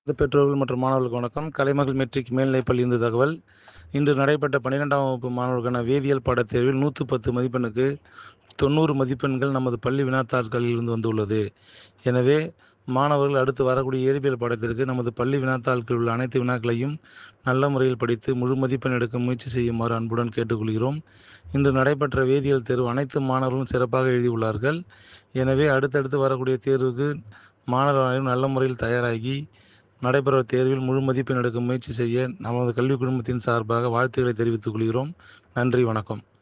பெற்றோர்கள் மற்றும் மாணவர்களுக்கு வணக்கம் கலைமகள் மெட்ரிக் மேல்நிலைப்பள்ளியிலிருந்து தகவல் இன்று நடைபெற்ற பன்னிரெண்டாம் வகுப்பு மாணவர்களுக்கான வேதியியல் பாடத் தேர்வில் நூற்று பத்து மதிப்பெண்ணுக்கு தொண்ணூறு மதிப்பெண்கள் நமது பள்ளி வினாத்தாள்களில் இருந்து வந்துள்ளது எனவே மாணவர்கள் அடுத்து வரக்கூடிய இயற்பியல் பாடத்திற்கு நமது பள்ளி வினாத்தாள்களில் உள்ள அனைத்து வினாக்களையும் நல்ல முறையில் படித்து முழு மதிப்பெண் எடுக்க முயற்சி செய்யுமாறு அன்புடன் கேட்டுக்கொள்கிறோம் இன்று நடைபெற்ற வேதியியல் தேர்வு அனைத்து மாணவர்களும் சிறப்பாக எழுதியுள்ளார்கள் எனவே அடுத்தடுத்து வரக்கூடிய தேர்வுக்கு மாணவர்கள் அனைவரும் நல்ல முறையில் தயாராகி நடைபெற தேர்வில் முழு மதிப்பெண் எடுக்க முயற்சி செய்ய நமது கல்வி குடும்பத்தின் சார்பாக வாழ்த்துக்களை தெரிவித்துக் கொள்கிறோம் நன்றி வணக்கம்